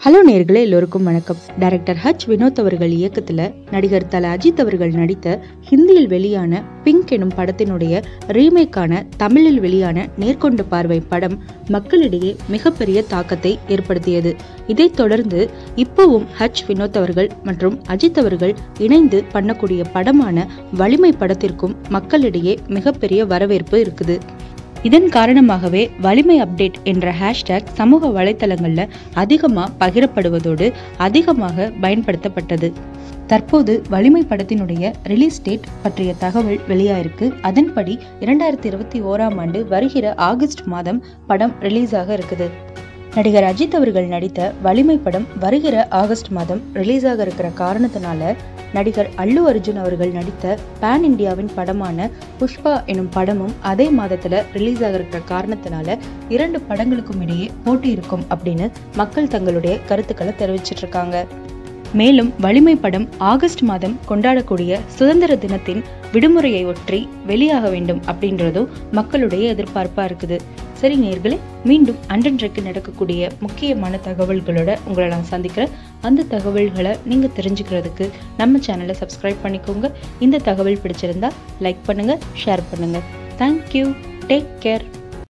hello நேர்களே எல்லோருக்கும் வணக்கம் டைரக்டர் ஹச் வினோத் அவர்கள் இயக்கத்தில் நடிகர் தல அஜித் அவர்கள் நடித்த ஹிந்தியில் வெளியான பிங்க் எனும் படத்தினுடைய ரீமேக்கான தமிழில் வெளியான நேர்கொண்ட பார்வை படம் மக்களிடையே மிகப்பெரிய தாக்கத்தை ஏற்படுத்தியது இதைத் தொடர்ந்து இப்போவும் ஹச் வினோத் அவர்கள் மற்றும் அஜித் அவர்கள் இணைந்து பண்ணக்கூடிய படமான வலிமை படத்திற்கும் மக்களிடையே மிகப்பெரிய வரவேற்பு இருக்குது இதன் காரணமாகவே வலிமை அப்டேட் என்ற ஹேஷ்டேக் சமூக வலைத்தளங்களில் அதிகமாக பகிரப்படுவதோடு அதிகமாக பயன்படுத்தப்பட்டது தற்போது வலிமை படத்தினுடைய ரிலீஸ் டேட் பற்றிய தகவல் வெளியாயிருக்கு அதன்படி இரண்டாயிரத்தி இருபத்தி ஓராம் ஆண்டு வருகிற ஆகஸ்ட் மாதம் படம் ரிலீஸ் ஆக இருக்குது நடிகர் அஜித் அவர்கள் நடித்த வலிமை படம் வருகிற ஆகஸ்ட் மாதம் ரிலீஸ் ஆக இருக்கிற காரணத்தினால நடிகர் அல்லு அர்ஜுன் அவர்கள் நடித்த பேன் இந்தியாவின் படமான புஷ்பா எனும் படமும் அதே மாதத்துல ரிலீஸ் ஆக இருக்கிற காரணத்தினால இரண்டு படங்களுக்கும் இடையே போட்டி இருக்கும் அப்படின்னு மக்கள் தங்களுடைய கருத்துக்களை தெரிவிச்சிட்டு இருக்காங்க மேலும் வலிமை படம் ஆகஸ்ட் மாதம் கொண்டாடக்கூடிய சுதந்திர தினத்தின் விடுமுறையை ஒற்றி வெளியாக வேண்டும் அப்படின்றதும் மக்களுடைய எதிர்பார்ப்பா இருக்குது சரி நேர்களே மீண்டும் அன்றன்றைக்கு நடக்கக்கூடிய முக்கியமான தகவல்களோட உங்களை நான் சந்திக்கிறேன் அந்த தகவல்களை நீங்க தெரிஞ்சுக்கிறதுக்கு நம்ம சேனலை சப்ஸ்கிரைப் பண்ணிக்கோங்க இந்த தகவல் பிடிச்சிருந்தா லைக் பண்ணுங்க ஷேர் பண்ணுங்க தேங்க்யூ டேக் கேர்